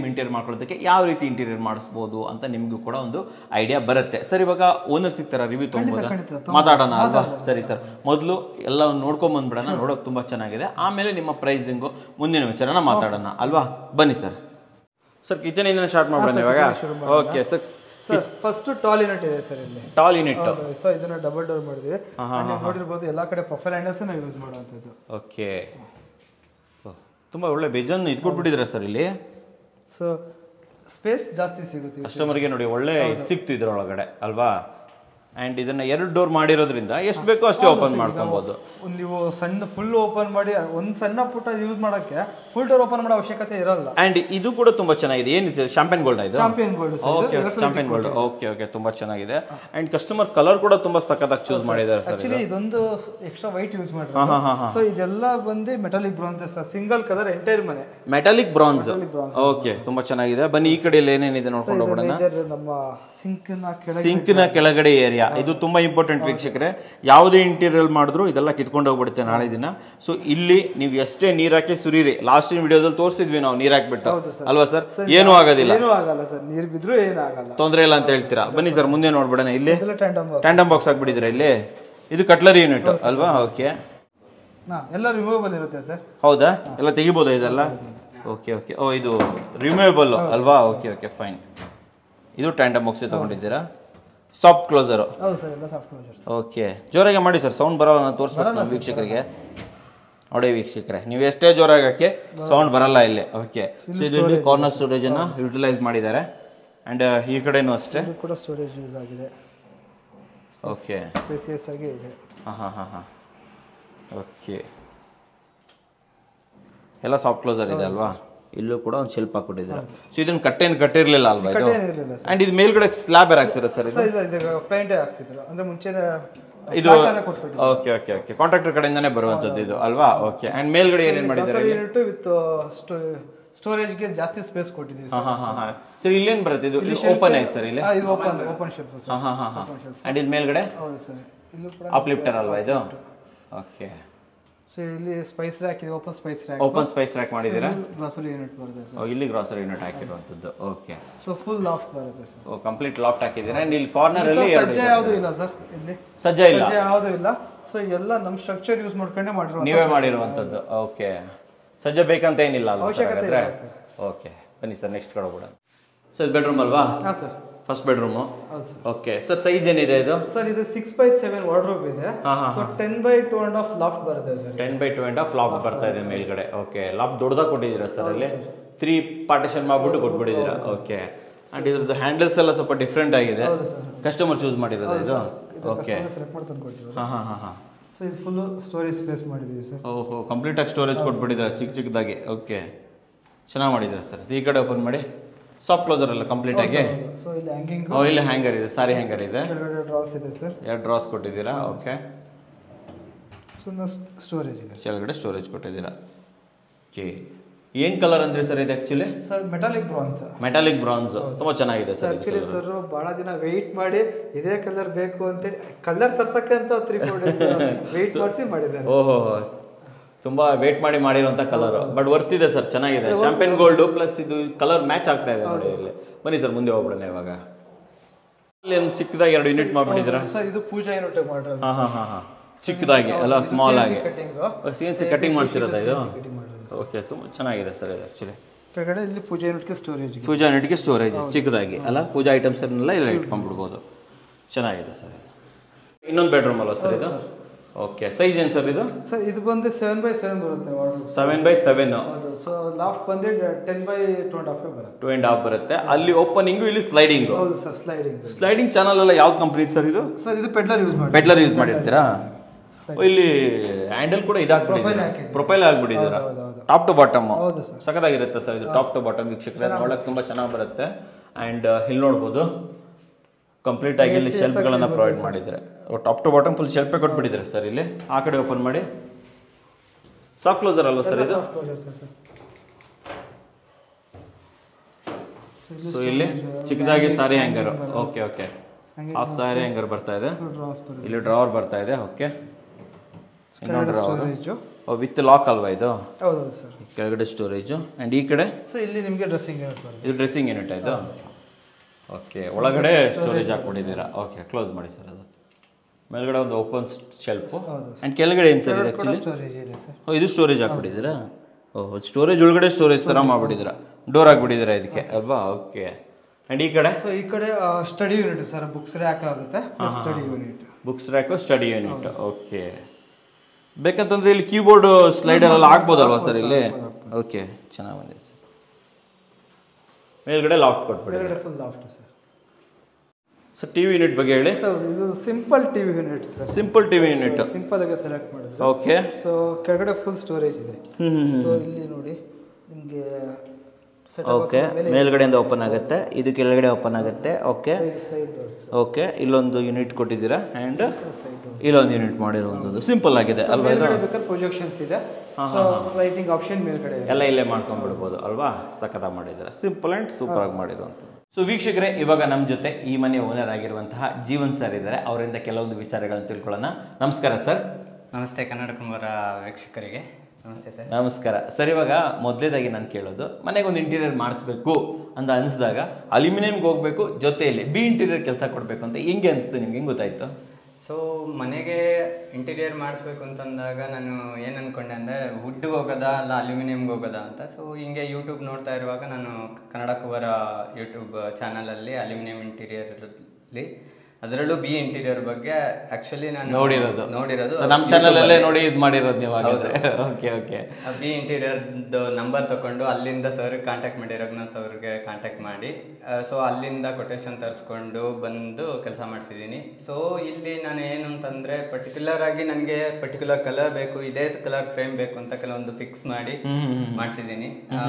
ಅಲ್ಯೂಮಿನಿಯಂ ಇಂಟೀರಿಯರ್ ಮಾಡ್ಕೊಳ್ಳೋದಕ್ಕೆ ಯಾವ ರೀತಿ ಇಂಟೀರಿಯರ್ ಮಾಡಿಸ್ಬೋದು ಅಂತ ನಿಮಗೂ ಕೂಡ ಒಂದು ಐಡಿಯಾ ಬರುತ್ತೆ ಸರ್ ಇವಾಗ ಓನರ್ ಸಿಗ್ತಾರ ರಿವ್ಯೂ ತೊಗೊಬೋದಾ ಖಂಡಿತ, ಮಾತಾಡೋಣ ಅಲ್ವಾ ಸರಿ ಸರ್ ಮೊದಲು ಎಲ್ಲ ನೋಡ್ಕೊಂಡ್ ಬಂದ್ಬಿಡೋಣ ನೋಡೋಕೆ ತುಂಬಾ ಚೆನ್ನಾಗಿದೆ ಆಮೇಲೆ ನಿಮ್ಮ ಪ್ರೈಸಿಂಗು ಮುಂದಿನ ವಿಚಾರನ ಮಾತಾಡೋಣ ಅಲ್ವಾ ಬನ್ನಿ ಸರ್ ಸರ್ ಕಿಚನ್ ಇಂದ ಸ್ಟಾರ್ಟ್ ಮಾಡೋಣ ಇವಾಗ okay sir sir first tall unit ಇದೆ ಸರ್ ಇಲ್ಲಿ ಟಾಲ್ ಯೂನಿಟ್ ಸೊ ಇದನ್ನ ಡಬಲ್ ಡೋರ್ ಮಾಡಿದ್ವಿ And ನೀವು ನೋಡಿರ್ಬೋದು ಎಲ್ಲಾ ಕಡೆ ಪ್ರೊಫೈಲ್ ಹ್ಯಾಂಡಲ್ಸ್ ನಾವು ಯೂಸ್ ಮಾಡುವಂಥದ್ದು ಓಕೆ ತುಂಬಾ ಒಳ್ಳೆ ಬೇಜಾನ್ ಇದು ಕೊಟ್ಬಿಟ್ಟಿದ್ರ ಸರ್ ಇಲ್ಲಿ ಸೊ ಸ್ಪೇಸ್ ಜಾಸ್ತಿ ಸಿಗುತ್ತೆ ಕಸ್ಟಮರ್ಗೆ ನೋಡಿ ಒಳ್ಳೆ ಇದು ಸಿಕ್ತು ಇದ್ರೊಳಗಡೆ ಅಲ್ವಾ ಅಂಡ್ ಇದನ್ನ ಎರಡು ಡೋರ್ ಮಾಡಿರೋದ್ರಿಂದ ಎಷ್ಟು ಬೇಕೋ ಅಷ್ಟೇ ಓಪನ್ ಮಾಡ್ಕೊಬೋದು ಒಂದು ನೀವು ಸಣ್ಣ ಫುಲ್ ಓಪನ್ ಮಾಡಿ ಒಂದು ಸಣ್ಣ ಪುಟ್ಟ ಯೂಸ್ ಮಾಡಕ್ಕೆ ಫುಲ್ ಡೋರ್ ಓಪನ್ ಮಾಡೋ ಅವಶ್ಯಕತೆ ಇರಲ್ಲ ಅಂಡ್ ಇದು ಕೂಡ ತುಂಬಾ ಚೆನ್ನಾಗಿದೆ ಏನು ಸರ್ ಶಾಂಪೇನ್ ಗೋಲ್ಡ್ ಇದು champion gold okay champion gold okay okay ತುಂಬಾ ಚೆನ್ನಾಗಿದೆ ಅಂಡ್ ಕಸ್ಟಮರ್ ಕಲರ್ ಕೂಡ ತುಂಬಾ ಸಖತ್ತಾಗಿ ಚೂಸ್ ಮಾಡಿದ್ದಾರೆ ಸರ್ ಆಕ್ಚುಲಿ ಇದೊಂದು ಎಕ್ಸ್ಟ್ರಾ ವೈಟ್ ಯೂಸ್ ಹಾ, ಹಾ, ಹಾ, ಮಾಡಿರೋದು ಸೊ ಇದೆಲ್ಲ ಬಂದು metallic bronze sir single colour entire ಮನೆ ಮೆಟಾಲಿಕ್ ಬ್ರಾನ್ಸ್ ಓಕೆ ತುಂಬಾ ಚೆನ್ನಾಗಿದೆ ಬನ್ನಿ ಈ ಕಡೆಯಲ್ಲಿ ಏನೇನಿದೆ ನೋಡ್ಕೊಂಡು ಹೋಗೋಣ ಮೇಜರ್ ನಮ್ಮ ಸಿಂಕ್ ನ ಕೆಳಗೆ ಸಿಂಕ್ನ ಕೆಳಗಡೆ ಏರಿಯಾ ಇದು ತುಂಬಾ ಇಂಪಾರ್ಟೆಂಟ್ ವೀಕ್ಷಕರೇ ಯಾವುದೇ ಇಂಟೀರಿಯರ್ ಮಾಡಿದ್ರು ಇದೆಲ್ಲ ಕಿತ್ಕೊಂಡು ಹೋಗ್ಬಿಡುತ್ತೆ ನಾಳೆ ದಿನ ಸೊ ಇಲ್ಲಿ ನೀವು ಎಷ್ಟೇ ನೀರ್ ಹಾಕಿ ಸುರೀರಿ ಲಾಸ್ಟ್ ವಿಡಿಯೋದಲ್ಲಿ ತೋರಿಸಿದ್ವಿ ನಾವು ನೀರ್ ಹಾಕ್ಬಿಟ್ಟು ಅಲ್ವಾ ಸರ್ ಏನೂ ಆಗೋದಿಲ್ಲ ಏನೂ ಆಗಲ್ಲ ಸರ್ ನೀರು ಬಿದ್ರೂ ಏನಾಗಲ್ಲ ತೊಂದರೆ ಇಲ್ಲ ಅಂತ ಹೇಳ್ತೀರಾ ಬನ್ನಿ ಸರ್ ಮುಂದೆ ನೋಡ್ಬಿಡೋಣ ಇಲ್ಲಿ ಇದೆಲ್ಲ ಟ್ಯಾಂಡಮ್ ಟ್ಯಾಂಡಮ್ ಬಾಕ್ಸ್ ಹಾಕ್ಬಿಟ್ಟಿದ್ದೀರಾ ಇಲ್ಲಿ ಇದು ಕಟ್ಲರಿ ಯೂನಿಟ್ ಅಲ್ವಾ ಓಕೆ ಹಾ ಎಲ್ಲ ರಿಮೂವಬಲ್ ಇರುತ್ತೆ ಸರ್ ಹೌದಾ ಎಲ್ಲ ತೆಗಿಬೋದಾ ಇದೆಲ್ಲ ಓಕೆ ಓಕೆ ಓ ಇದು ರಿಮೂವೇಬಲ್ ಅಲ್ವಾ ಓಕೆ ಓಕೆ ಫೈನ್ ಇದು ಟ್ಯಾಂಡಮ್ ಬಾಕ್ಸ್ ತಗೊಂಡಿದ್ದೀರಾ ಸಾಫ್ಟ್ ಕ್ಲೋಸರು ಹೌದು ಸರ್ ಎಲ್ಲ ಸಾಫ್ಟ್ ಕ್ಲೋಸರ್ಸ್ ಓಕೆ ಜೋರಾಗಿ ಮಾಡಿ ಸರ್ ಸೌಂಡ್ ಬರಲ್ಲ ನಾನು ತೋರಿಸ್ಬೇಕು ನಮ್ಮ ವೀಕ್ಷಕರಿಗೆ ನೋಡಿ ವೀಕ್ಷಕರೇ ನೀವು ಎಷ್ಟೇ ಜೋರಾಗಿ ಹಾಕಿ ಸೌಂಡ್ ಬರಲ್ಲ ಇಲ್ಲಿ ಓಕೆ ಸೊ ಇದು ಇಲ್ಲಿ ಕಾರ್ನರ್ ಸ್ಟೋರೇಜ್ ಅನ್ನ ಯುಟಿಲೈಸ್ ಮಾಡಿದ್ದಾರೆ ಅಂಡ್ ಈ ಕಡೆನೂ ಅಷ್ಟೇ ಇದು ಕೂಡ ಸ್ಟೋರೇಜ್ ಯೂಸ್ ಆಗಿದೆ ಓಕೆ ಸ್ಪೇಸಿಯಸ್ ಆಗಿ ಇದೆ ಹಾಂ ಹಾಂ ಹಾಂ ಹಾಂ ಓಕೆ ಎಲ್ಲ ಸಾಫ್ಟ್ ಕ್ಲೋಸರ್ ಇದೆ ಅಲ್ವಾ ಇಲ್ಲೂ ಕೂಡ ಒಂದು ಶೆಲ್ಪ್ ಹಾಕ್ಬಿಟ್ಟಿದ್ದಾರೆ ಸೊ ಇದನ್ನ ಕಟ್ಟೇನು ಕಟ್ಟಿರ್ಲಿಲ್ಲ ಅಲ್ವಾ ಇದು ಏನಿರಲಿಲ್ಲ ಸರ್ ಅಂಡ್ ಇದು ಮೇಲ್ಗಡೆ ಸ್ಲ್ಯಾಬ್ ಯಾರು ಹಾಕ್ಸಿರ ಸರ್ ಇದು ಸರ್ ಇದು ಇದು ಪ್ಲೈಂಟೇ ಹಾಕ್ಸಿದ್ರು ಅಂದ್ರೆ ಮುಂಚೆನೆ ಇದು flat ಅನ್ನ ಕೊಟ್ಬಿಟ್ಟಿದ್ರು ಓಕೆ ಓಕೆ ಓಕೆ ಕಾಂಟ್ರಾಕ್ಟರ್ ಕಡೆಯಿಂದಾನೇ ಬರುವಂಥದ್ದು ಇದು ಅಲ್ವಾ ಓಕೆ ಅಂಡ್ ಮೇಲ್ಗಡೆ ಏನೇನು ಮಾಡಿದ್ದಾರೆ ಯೂನಿಟ್ ವಿತ್ ಸ್ಟೋರೇಜ್ಗೆ ಜಾಸ್ತಿ ಸ್ಪೇಸ್ ಕೊಟ್ಟಿದ್ದೀವಿ ಹಾಂ ಹಾಂ ಹಾಂ ಹಾಂ ಸರ್ ಇಲ್ಲೇನು ಬರುತ್ತೆ ಇದು ಓಪನ್ ಆಯ್ತು ಸರ್ ಇಲ್ಲಿ ಹಾ, ಇದು ಓಪನ್ ಓಪನ್ ಶೆಲ್ಫ್ ಸರ್ ಹಾಂ ಹಾಂ ಹಾಂ ಹಾಂ ಅಂಡ್ ಇದು ಮೇಲ್ಗಡೆ ಹೌದು ಸರ್ ಇಲ್ಲೂ ಕೂಡ ಅಪ್ಲಿಫ್ಟರ್ ಅಲ್ವಾ ಇದು ಓಕೆ ಸೊ ಇಲ್ಲಿ ಸ್ಪೈಸ್ ರ್ಯಾಕ್ ಇದೆ open spice rack open space rack ಮಾಡಿದ್ದೀರಾ ಗ್ಲಾಸರಿ ಯೂನಿಟ್ ಬರುತ್ತೆ ಸರ್ ಓ, ಇಲ್ಲಿ ಗ್ರಾಸರಿ ಯೂನಿಟ್ ಹಾಕಿರುವಂಥದ್ದು ಓಕೆ ಸೊ ಫುಲ್ ಲಾಫ್ಟ್ ಬರುತ್ತೆ ಸರ್ ಓ ಕಂಪ್ಲೀಟ್ ಲಾಫ್ಟ್ ಹಾಕಿದ್ದೀರಾ ಅಂಡ್ ಇಲ್ಲಿ ಕಾರ್ನರ್ ಅಲ್ಲಿ ಎರಡು ಸಜ್ಜೆ ಯಾವುದು ಇಲ್ಲ ಸರ್ ಇಲ್ಲಿ ಸಜ್ಜ ಇಲ್ಲ ಸಜ್ಜೆ ಯಾವುದು ಇಲ್ಲ ಸೊ ಎಲ್ಲ ನಮ್ಮ ಸ್ಟ್ರಕ್ಚರ್ ಯೂಸ್ ಮಾಡ್ಕೊಂಡೇ ಮಾಡಿರೋ ನೀವೇ ಮಾಡಿರುವಂಥದ್ದು ಓಕೆ ಸಜ್ಜ ಬೇಕಂತ ಏನಿಲ್ಲ ಅಲ್ವಾ ಅವಶ್ಯಕತೆ ಇಲ್ಲ ಸರ್ ಓಕೆ ಬನ್ನಿ ಸರ್ ನೆಕ್ಸ್ಟ್ ಕಡೆ ಹೋಗೋಣ ಸರ್ ಬೆಡ್ರೂಮ್ ಅಲ್ವಾ ಹಾಂ ಸರ್ ಫಸ್ಟ್ ಬೆಡ್ರೂಮು ಹೌದು ಸರ್ ಓಕೆ ಸರ್ ಸೈಜ್ ಏನಿದೆ ಇದು ಸರ್ ಇದು ಸಿಕ್ಸ್ ಬೈ ಸೆವೆನ್ ವಾರ್ಡ್ರೋಬ್ ಇದೆ ಹಾ, ಹಾ, so ten by two and half loft ಬರುತ್ತೆ sir ten by two and half ಲಾಕ್ ಬರ್ತಾ ಇದೆ ಮೇಲ್ಗಡೆ ಓಕೆ ಲಾಕ್ ದೊಡ್ಡದಾಗ ಕೊಟ್ಟಿದ್ದೀರಾ ಸರ್ ಅಲ್ಲಿ ತ್ರೀ ಪಾರ್ಟಿಷನ್ ಮಾಡ್ಬಿಟ್ಟು ಕೊಟ್ಬಿಟ್ಟಿದ್ದೀರಾ ಓಕೆ ಅಂಡ್ ಇದ್ರದ್ದು ಹ್ಯಾಂಡಲ್ಸ್ ಎಲ್ಲ ಸ್ವಲ್ಪ ಡಿಫ್ರೆಂಟ್ ಆಗಿದೆ ಹೌದು ಸರ್ ಕಸ್ಟಮರ್ ಚೂಸ್ ಮಾಡಿರೋದು ಇದು ಓಕೆ ಸೆಲೆಕ್ಟ್ ಮಾಡಿ ತಂದು ಕೊಟ್ಟಿರೋದು ಹಾಂ ಹಾಂ ಹಾಂ ಹಾಂ ಸೊ ಇದು ಫುಲ್ ಸ್ಟೋರೇಜ್ ಸ್ಪೇಸ್ ಮಾಡಿದ್ದೀವಿ ಸರ್ ಓಹೋ ಕಂಪ್ಲೀಟಾಗಿ ಸ್ಟೋರೇಜ್ ಕೊಟ್ಬಿಟ್ಟಿದ್ದಾರೆ ಚಿಕ್ಕ ಚಿಕ್ಕದಾಗಿ ಓಕೆ ಚೆನ್ನಾಗಿ ಮಾಡಿದ್ದಾರೆ ಸರ್ ಈ ಕಡೆ ಓಪನ್ ಮಾಡಿ ಸಾಫ್ಟ್ ಕ್ಲೋಸರ್ ಎಲ್ಲ ಕಂಪ್ಲೀಟ್ ಆಗಿ ಸೊ ಇಲ್ಲಿ ಹ್ಯಾಂಗಿಂಗ್ ಓ ಇಲ್ಲಿ ಹ್ಯಾಂಗರ್ ಇದೆ ಸಾರಿ ಹ್ಯಾಂಗರ್ ಇದೆ ಕೆಳಗಡೆ ಡ್ರಾಸ್ ಇದೆ ಸರ್ ಎರಡು ಡ್ರಾಸ್ ಕೊಟ್ಟಿದ್ದೀರಾ ಓಕೆ ಸೊ ಸ್ಟೋರೇಜ್ ಇದೆ ಕೆಳಗಡೆ ಸ್ಟೋರೇಜ್ ಕೊಟ್ಟಿದ್ದೀರಾ ಓಕೆ ಏನು ಕಲರ್ ಅಂದ್ರೆ ಸರ್ ಇದು actually sir metallic bronze metallic bronze ತುಂಬ ಚೆನ್ನಾಗಿದೆ ಸರ್ ಇದು ಆಕ್ಚುಲಿ ಸರ್ ಬಹಳ ದಿನ ವೆಯ್ಟ್ ಮಾಡಿ ಇದೇ ಕಲರ್ ಬೇಕು ಅಂತೇಳಿ ಕಲರ್ ತರ್ಸಕ್ಕೆ ಅಂತ ತ್ರೀ ಫೋರ್ ಡೇಸ್ ವೆಯ್ಟ್ ಮಾಡಿಸಿ ಮಾಡಿದ್ದಾರೆ ಓಹೋ ತುಂಬಾ ವೇಟ್ ಮಾಡಿ ಮಾಡಿರುವಂತ ಕಲರ್ ಬಟ್ ವರ್ತ್ ಇದೆ ಸರ್ ಚೆನ್ನಾಗಿದೆ ಶಾಂಪೇನ್ ಗೋಲ್ಡ್ ಪ್ಲಸ್ ಇದು ಕಲರ್ ಮ್ಯಾಚ್ ಆಗ್ತಾ ಇದೆ ನೋಡಿ ಇಲ್ಲಿ ಬನ್ನಿ ಸರ್ ಮುಂದೆ ಹೋಗ್ಬಿಡೋಣ ಇವಾಗ ಅಲ್ಲಿ ಒಂದು ಚಿಕ್ಕದಾಗಿ ಎರಡು ಯೂನಿಟ್ ಮಾಡ್ಬಿಟ್ಟಿದ್ದೀರಾ ಸರ್ ಇದು ಪೂಜಾ ಯೂನಿಟ್ ಮಾಡಿರೋದು ಹಾ ಹಾ ಹಾ ಹಾ ಚಿಕ್ಕದಾಗಿ ಅಲ್ಲ ಸ್ಮಾಲ್ ಆಗಿ cutting C N C cutting ಮಾಡ್ಸಿರೋದಾ ಇದು ಕಟಿಂಗ್ ಮಾಡಿರೋದು ಓಕೆ ತುಂಬ ಚೆನ್ನಾಗಿದೆ ಸರ್ ಇದು ಆ್ಯಕ್ಚುಲಿ ಕೆಳಗಡೆ ಇಲ್ಲಿ ಪೂಜಾ ಯೂನಿಟ್ಗೆ ಸ್ಟೋರೇಜ್ ಪೂಜಾ ಯೂನಿಟ್ಗೆ ಸ್ಟೋರೇಜ್ ಚಿಕ್ಕದಾಗಿ ಅಲ್ಲ ಪೂಜಾ ಐಟಮ್ಸ್ ಎಲ್ಲ ಇಲ್ಲ ಇಟ್ಕೊಂಡ್ಬಿಡ್ಬೋದು ಚೆನ್ನಾಗಿದೆ ಸರ್ ಇದು ಇನ್ನೊಂದು ಬೆಡ್ರೂಮ್ ಅಲ್ವಾ ಸರ್ ಇದು ಓಕೆ ಸೈಜ್ ಏನು ಸರ್ ಇದು ಸರ್ ಇದು ಬಂದು ಸೆವೆನ್ ಬೈ ಸೆವೆನ್ ಬರುತ್ತೆ ವಾರ್ಡ್ ಸೆವೆನ್ ಬೈ ಸೆವೆನ್ ಹೌದು ಸೊ ಲಾಫ್ಟ್ ಬಂದು ten by two and half ಬರುತ್ತೆ ಟೂ ಆ್ಯಂಡ್ ಹಾಫ್ ಬರುತ್ತೆ ಅಲ್ಲಿ ಓಪನಿಂಗು ಇಲ್ಲಿ ಸ್ಲೈಡಿಂಗು ಹೌದು ಸರ್ ಸ್ಲೈಡಿಂಗ್ ಸ್ಲೈಡಿಂಗ್ ಚಾನಲ್ ಎಲ್ಲ ಯಾವ್ದು ಕಂಪ್ನಿ ಸರ್ ಇದು ಸರ್ ಇದು ಪೆಡ್ಲರ್ ಯೂಸ್ ಮಾಡಿ ಪೆಡ್ಲರ್ ಯೂಸ್ ಮಾಡಿರ್ತೀರಾ ಓ, ಇಲ್ಲಿ ಹ್ಯಾಂಡಲ್ ಕೂಡ ಇದಾಕ್ಬಿಟ್ಟಿದ್ದೀರಾ ಪ್ರೊಫೈಲ್ ಆಗ್ಬಿಟ್ಟಿದ್ದೀರಾ ಹೌದು, ಹೌದು. ಟಾಪ್ ಟು ಬಾಟಮ್ ಹೌದು ಸರ್ ಸಖತ್ತಾಗಿರುತ್ತೆ ಸರ್ ಇದು ಟಾಪ್ ಟು ಬಾಟಮ್ ವೀಕ್ಷಕರೇ ನೋಡಕ್ ತುಂಬಾ ಚೆನ್ನಾಗಿ ಬರುತ್ತೆ ಅಂಡ್ ಇಲ್ಲಿ ನೋಡ್ಬೋದು ಕಂಪ್ಲೀಟ್ ಆಗಿ ಇಲ್ಲಿ ಶೆಲ್ಫ್ಗಳನ್ನ ಪ್ರೊವೈಡ್ ಮಾಡಿದ್ದಾರೆ ಟಾಪ್ ಟು ಬಾಟಮ್ ಫುಲ್ ಶೆಲ್ಫೇ ಕೊಟ್ಬಿಟ್ಟಿದ್ದಾರೆ ಸರ್ ಇಲ್ಲಿ ಆ ಕಡೆ ಓಪನ್ ಮಾಡಿ ಸಾಫ್ಟ್ ಕ್ಲೋಸರ್ ಅಲ್ವಾ ಸರ್ ಇದು ಸೊ ಇಲ್ಲಿ ಚಿಕ್ಕದಾಗಿ sari hanger okay okay half sari hanger ಬರ್ತಾ ಇದೆ ಡ್ರಾಸ್ ಬರುತ್ತೆ ಇಲ್ಲಿ ಡ್ರಾವರ್ ಬರ್ತಾ ಇದೆ ಓಕೆ ಇನ್ನೊಂದು ಡ್ರಾವರ್ ಸ್ಟೋರೇಜು ವಿತ್ ಲಾಕ್ ಅಲ್ವಾ ಇದು ಹೌದೌದು ಸರ್ ಕೆಳಗಡೆ ಸ್ಟೋರೇಜು ಆ್ಯಂಡ್ ಈ ಕಡೆ ಸೊ ಇಲ್ಲಿ ನಿಮಗೆ ಡ್ರೆಸ್ಸಿಂಗ್ ಯೂನಿಟ್ ಬರುತ್ತೆ ಇದು ಡ್ರೆಸ್ಸಿಂಗ್ ಯೂನಿಟ್ ಇದು ಓಕೆ ಒಳಗಡೆ ಸ್ಟೋರೇಜ್ ಹಾಕ್ಬಿಟ್ಟಿದ್ದೀರಾ ಓಕೆ ಕ್ಲೋಸ್ ಮಾಡಿ ಸರ್ ಅದು ಮೇಲ್ಗಡೆ ಒಂದು ಓಪನ್ ಶೆಲ್ಫು ಹೌದು ಆ್ಯಂಡ್ ಕೆಳಗಡೆ ಏನು ಸರ್ ಇದು ಕೂಡ ಆ್ಯಕ್ಚುಲಿ ಸ್ಟೋರೇಜ್ ಇದೆ ಸರ್ ಓ ಇದು ಸ್ಟೋರೇಜ್ ಹಾಕ್ಬಿಟ್ಟಿದ್ದೀರಾ ಓಹ್ ಸ್ಟೋರೇಜ್ ಒಳಗಡೆ ಸ್ಟೋರೇಜ್ ಥರ ಮಾಡ್ಬಿಟ್ಟಿದ್ದೀರಾ ಡೋರ್ ಹಾಕ್ಬಿಟ್ಟಿದ್ದೀರಾ ಇದಕ್ಕೆ ಅಲ್ವಾ ಓಕೆ ಆ್ಯಂಡ್ ಈ ಕಡೆ ಸೊ ಈ ಕಡೆ study unit sir books rack ಆಗುತ್ತೆ study unit books rack study unit okay ಬೇಕಂತಂದ್ರೆ ಇಲ್ಲಿ ಕೀಬೋರ್ಡ್ ಸ್ಲೈಡರ್ ಎಲ್ಲ ಹಾಕ್ಬೋದಲ್ವಾ ಸರ್ ಇಲ್ಲಿ ಓಕೆ ಚೆನ್ನಾಗಿ ಬಂದಿದೆ ಸರ್ ಮೇಲ್ಗಡೆ ಲಾಫ್ಟ್ ಕೊಟ್ಬಿಡಿ ಕೆಳಗಡೆ full loft sir sir T V unit ಬಗ್ಗೆ ಹೇಳಿ ಸರ್ ಇದು simple TV unit sir simple T V unit simple ಆಗಿ ಸೆಲೆಕ್ಟ್ ಮಾಡಿದ್ರೆ ಓಕೆ ಸೊ ಕೆಳಗಡೆ ಫುಲ್ ಸ್ಟೋರೇಜ್ ಇದೆ ಹ್ಮ್ ಹ್ಮ್ ಸೊ ಇಲ್ಲಿ ನೋಡಿ ನಿಮಗೆ ಓಕೆ ಮೇಲ್ಗಡೆಯಿಂದ ಓಪನ್ ಆಗುತ್ತೆ ಇದು ಕೆಳಗಡೆ ಓಪನ್ ಆಗುತ್ತೆ ಓಕೆ ಸೈಡ್ ಡೋರ್ಸ್ ಓಕೆ ಇಲ್ಲೊಂದು ಯೂನಿಟ್ ಕೊಟ್ಟಿದ್ದೀರಾ ಆ್ಯಂಡ್ ಸೈಡ್ ಡೋರ್ ಇಲ್ಲೊಂದು ಯೂನಿಟ್ ಮಾಡಿರುವಂಥದ್ದು ಸಿಂಪಲ್ ಆಗಿದೆ ಅಲ್ವಾ ಇದು ಮೇಲ್ಗಡೆ ಬೇಕಾದ್ರೆ ಪ್ರೊಜೆಕ್ಷನ್ಸ್ ಇದೆ ಸೊ ಲೈಟಿಂಗ್ ಆಪ್ಷನ್ ಮೇಲ್ಗಡೆ ಇದೆ ಎಲ್ಲ ಇಲ್ಲೇ ಮಾಡ್ಕೊಂಡ್ಬಿಡ್ಬೋದು ಅಲ್ವಾ ಸಖತ್ತಾಗಿ ಮಾಡಿದ್ದಾರೆ ಸಿಂಪಲ್ ಆ್ಯಂಡ್ ಸೂಪರ್ ಆಗಿ ಮಾಡಿರುವಂಥದ್ದು ಸೊ ವೀಕ್ಷಕರೇ ಇವಾಗ ನಮ್ಮ ಜೊತೆ ಈ ಮನೆ ಓನರ್ ಆಗಿರುವಂತಹ ಜೀವನ್ ಸರ್ ಇದ್ದಾರೆ ಅವರಿಂದ ಕೆಲವೊಂದು ವಿಚಾರಗಳನ್ನು ತಿಳ್ಕೊಳ್ಳೋಣ ನಮಸ್ಕಾರ ಸರ್ ನಮಸ್ತೆ ಕನ್ನಡ ಕುಂಬಾರ ವೀಕ್ಷಕರಿಗೆ ನಮಸ್ತೆ ಸರ್ ನಮಸ್ಕಾರ ಸರ್ ಇವಾಗ ಮೊದಲೇದಾಗಿ ನಾನು ಕೇಳೋದು ಮನೆಗೆ ಒಂದು ಇಂಟೀರಿಯರ್ ಮಾಡಿಸ್ಬೇಕು ಅಂತ ಅನಿಸಿದಾಗ ಅಲ್ಯೂಮಿನಿಯಂಗೆ ಹೋಗ್ಬೇಕು ಜೊತೆಯಲ್ಲಿ ಬಿ ಇಂಟೀರಿಯರ್ ಕೆಲಸ ಕೊಡಬೇಕು ಅಂತ ಹೆಂಗೆ ಅನಿಸ್ತು ನಿಮ್ಗೆ ಹೆಂಗೆ ಗೊತ್ತಾಯ್ತು ಸೊ ಮನೆಗೆ ಇಂಟೀರಿಯರ್ ಮಾಡಿಸ್ಬೇಕು ಅಂತಂದಾಗ ನಾನು ಏನು ಅನ್ಕೊಂಡೆ ಅಂದರೆ ವುಡ್ಗೆ ಹೋಗೋದಾ ಅಲ್ಲ ಅಲ್ಯೂಮಿನಿಯಂಗೆ ಹೋಗೋದಾ ಅಂತ ಸೊ ಹಿಂಗೆ ಯೂಟ್ಯೂಬ್ ನೋಡ್ತಾ ಇರುವಾಗ ನಾನು ಕನ್ನಡ ಕುವರ ಯೂಟ್ಯೂಬ್ ಚಾನಲಲ್ಲಿ ಅಲ್ಯೂಮಿನಿಯಂ ಇಂಟೀರಿಯರಲ್ಲಿ ಅದರಲ್ಲೂ ಬಿ ಇಂಟೀರಿಯರ್ ಬಗ್ಗೆ ಆ್ಯಕ್ಚುಲಿ ನಾನು ನೋಡಿರೋದು ನೋಡಿರೋದು So, ನಮ್ಮ ಚಾನಲಲ್ಲೇ ನೋಡಿ ಇದು ಮಾಡಿರೋದು ನೀವು ಹಾಗಾದ್ರೆ ಓಕೆ ಓಕೆ ಬಿ ಇಂಟೀರಿಯರ್ದು ನಂಬರ್ ತಗೊಂಡು ಅಲ್ಲಿಂದ ಸರ್ ಕಾಂಟ್ಯಾಕ್ಟ್ ಮಾಡಿ ರಘುನಾಥ್ ಅವ್ರಿಗೆ ಕಾಂಟ್ಯಾಕ್ಟ್ ಮಾಡಿ ಸೊ ಅಲ್ಲಿಂದ ಕೊಟೇಶನ್ ತರಿಸ್ಕೊಂಡು ಬಂದು ಕೆಲಸ ಮಾಡಿಸಿದ್ದೀನಿ ಸೊ ಇಲ್ಲಿ ನಾನು ಏನು ಅಂತಂದರೆ ಪರ್ಟಿಕ್ಯುಲರ್ ಆಗಿ ನನಗೆ ಪರ್ಟಿಕ್ಯುಲರ್ ಕಲರ್ ಬೇಕು ಇದೇ ಕಲರ್ ಫ್ರೇಮ್ ಬೇಕು ಅಂತ ಕೆಲವೊಂದು ಫಿಕ್ಸ್ ಮಾಡಿ ಮಾಡಿಸಿದ್ದೀನಿ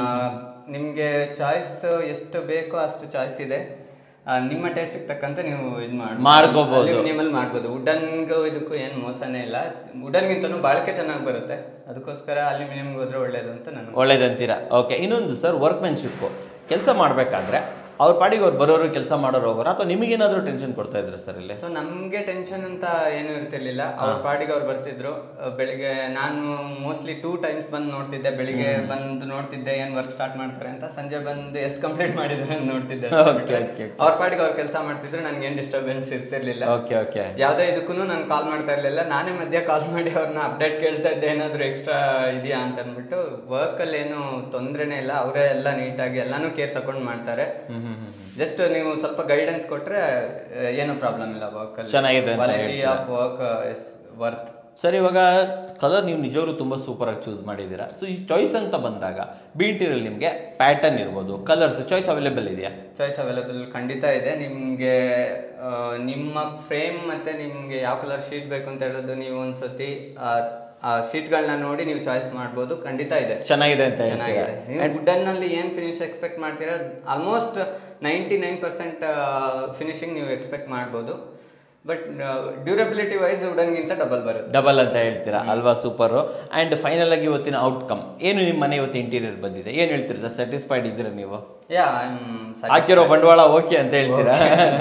ನಿಮಗೆ ಚಾಯ್ಸ್ ಎಷ್ಟು ಬೇಕೋ ಅಷ್ಟು ಚಾಯ್ಸ್ ಇದೆ ಆ, ನಿಮ್ಮ ಟೇಸ್ಟಿಗೆ ತಕ್ಕಂತೆ ನೀವು ಇದು ಮಾಡಿ ಮಾಡ್ಕೋಬೋದು. ಅಲ್ಯೂಮಿನಿಯಮಲ್ಲಿ ಮಾಡ್ಬೋದು ವುಡನ್ಗೂ ಇದಕ್ಕೂ ಏನು ಮೋಸನೇ ಇಲ್ಲ ವುಡನ್ಗಿಂತನೂ ಬಾಳಿಕೆ ಚೆನ್ನಾಗಿ ಬರುತ್ತೆ ಅದಕ್ಕೋಸ್ಕರ ಅಲ್ಯೂಮಿನಿಯಂಗೆ ಹೋದ್ರೆ ಒಳ್ಳೇದು ಅಂತ ನಾನು ಒಳ್ಳೇದಂತೀರಾ ಓಕೆ ಇನ್ನೊಂದು ಸರ್ ವರ್ಕ್ಮೆನ್ಶಿಪ್ಪು ಕೆಲಸ ಮಾಡಬೇಕಾದ್ರೆ ಅವ್ರ ಪಾಡಿಗೆ ಅವ್ರು ಬರೋರು ಕೆಲಸ ಮಾಡೋರು ಹೋಗೋರು ಅಥವಾ ನಿಮಗೇನಾದರೂ ಟೆನ್ಷನ್ ಕೊಡ್ತಾ ಇದ್ರೆ ಸರ್ ಇಲ್ಲಿ ಸೊ ನಮಗೆ ಟೆನ್ಷನ್ ಅಂತ ಏನು ಇರ್ತಿರ್ಲಿಲ್ಲ ಅವ್ರ ಪಾಡಿಗೆ ಅವ್ರು ಬರ್ತಿದ್ರು ಅಹ್, ಬೆಳಿಗ್ಗೆ ನಾನು ಮೋಸ್ಟ್ಲಿ ಟೂ ಟೈಮ್ಸ್ ಬಂದು ನೋಡ್ತಿದ್ದೆ ಬೆಳಿಗ್ಗೆ ಬಂದು ನೋಡ್ತಿದ್ದೆ ಏನ್ ವರ್ಕ್ ಸ್ಟಾರ್ಟ್ ಮಾಡ್ತಾರೆ ಅಂತ ಸಂಜೆ ಬಂದು ಎಷ್ಟು ಕಂಪ್ಲೀಟ್ ಮಾಡಿದ್ರೆ ಅಂತ ನೋಡ್ತಿದ್ದೆ Okay, okay, ಅವ್ರ ಪಾಡಿಗೆ ಅವ್ರು ಕೆಲಸ ಮಾಡ್ತಿದ್ರು ನನ್ಗೆ ಏನ್ ಡಿಸ್ಟರ್ಬೆನ್ಸ್ ಇರ್ತಿರ್ಲಿಲ್ಲ ಓಕೆ ಓಕೆ ಯಾವ್ದೇ ಇದಕ್ಕೂ ನಾನು ಕಾಲ್ ಮಾಡ್ತಾ ಇರ್ಲಿಲ್ಲ ನಾನೇ ಮಧ್ಯ ಕಾಲ್ ಮಾಡಿ ಅವ್ರನ್ನ ಅಪ್ಡೇಟ್ ಕೇಳ್ತಾ ಇದ್ದೆ ಏನಾದ್ರು ಎಕ್ಸ್ಟ್ರಾ ಇದೆಯಾ ಅಂತ ಅಂದ್ಬಿಟ್ಟು ವರ್ಕ್ ಅಲ್ಲಿ ಏನು ತೊಂದ್ರೆನೇ ಇಲ್ಲ ಅವರೇ ಎಲ್ಲ ನೀಟಾಗಿ ಎಲ್ಲಾನು ಕೇರ್ ತಗೊಂಡ್ ಮಾಡ್ತಾರೆ ಜಸ್ಟ್ ನೀವು ಸ್ವಲ್ಪ ಗೈಡೆನ್ಸ್ ಕೊಟ್ರೆ ಆ, ಏನು ಪ್ರಾಬ್ಲಮ್ ಇಲ್ಲ ವರ್ಕ್ ಅಲ್ಲಿ ಚೆನ್ನಾಗಿದೆ ಅಂತ quality of work is worth sir ಇವಾಗ ಕಲರ್ ನೀವು ನಿಜವಾಗ್ಲೂ ತುಂಬ ಸೂಪರಾಗಿ ಚೂಸ್ ಮಾಡಿದ್ದೀರಾ ಸೊ ಈ ಚಾಯ್ಸ್ ಅಂತ ಬಂದಾಗ ಬಿ ಇಂಟೀರಿಯಲ್ ನಿಮಗೆ ಪ್ಯಾಟರ್ನ್ ಇರ್ಬೋದು ಕಲರ್ಸ್ ಚಾಯ್ಸ್ ಅವೈಲೇಬಲ್ ಇದೆಯಾ ಚಾಯ್ಸ್ ಅವೈಲೇಬಲ್ ಖಂಡಿತ ಇದೆ ನಿಮಗೆ ನಿಮ್ಮ ಫ್ರೇಮ್ ಮತ್ತೆ ನಿಮಗೆ ಯಾವ ಕಲರ್ ಶೀಟ್ ಬೇಕು ಅಂತ ಹೇಳೋದು ನೀವು ಒಂದ್ಸತಿ ಆ- ಆ ಶೀಟ್ಗಳನ್ನ ನೋಡಿ ನೀವು ಚಾಯ್ಸ್ ಮಾಡ್ಬೋದು ಖಂಡಿತ ಇದೆ ಚೆನ್ನಾಗಿದೆ ಅಂತ ಹೇಳ್ತೀರಾ ಚೆನ್ನಾಗಿದೆ ನೀವು ವುಡನ್ ನಲ್ಲಿ ಏನ್ ಫಿನಿಶ್ ಎಕ್ಸ್ಪೆಕ್ಟ್ ಮಾಡ್ತೀರಾ almost ninety nine percent finishing ನೀವು ಎಕ್ಸ್ಪೆಕ್ಟ್ ಮಾಡ್ಬೋದು ಬಟ್ ಡ್ಯೂರಬಿಲಿಟಿ ವೈಸ್ ವುಡನ್ಗಿಂತ ಡಬಲ್ ಬರುತ್ತೆ ಡಬಲ್ ಅಂತ ಹೇಳ್ತೀರಾ ಅಲ್ವಾ ಸೂಪರು ಆ್ಯಂಡ್ ಫೈನಲ್ ಆಗಿ ಇವತ್ತಿನ ಔಟ್ಕಮ್ ಏನು ನಿಮ್ಮ ಮನೆ ಇವತ್ತು ಇಂಟೀರಿಯರ್ ಬಂದಿದೆ ಏನು ಹೇಳ್ತೀರಾ ಸರ್ ಸ್ಯಾಟಿಸ್ಫೈಡ್ ಇದ್ದೀರಾ ನೀವು ಯಾ ಹಾಕಿರೋ ಬಂಡವಾಳ ಓಕೆ ಅಂತ ಹೇಳ್ತೀರಾ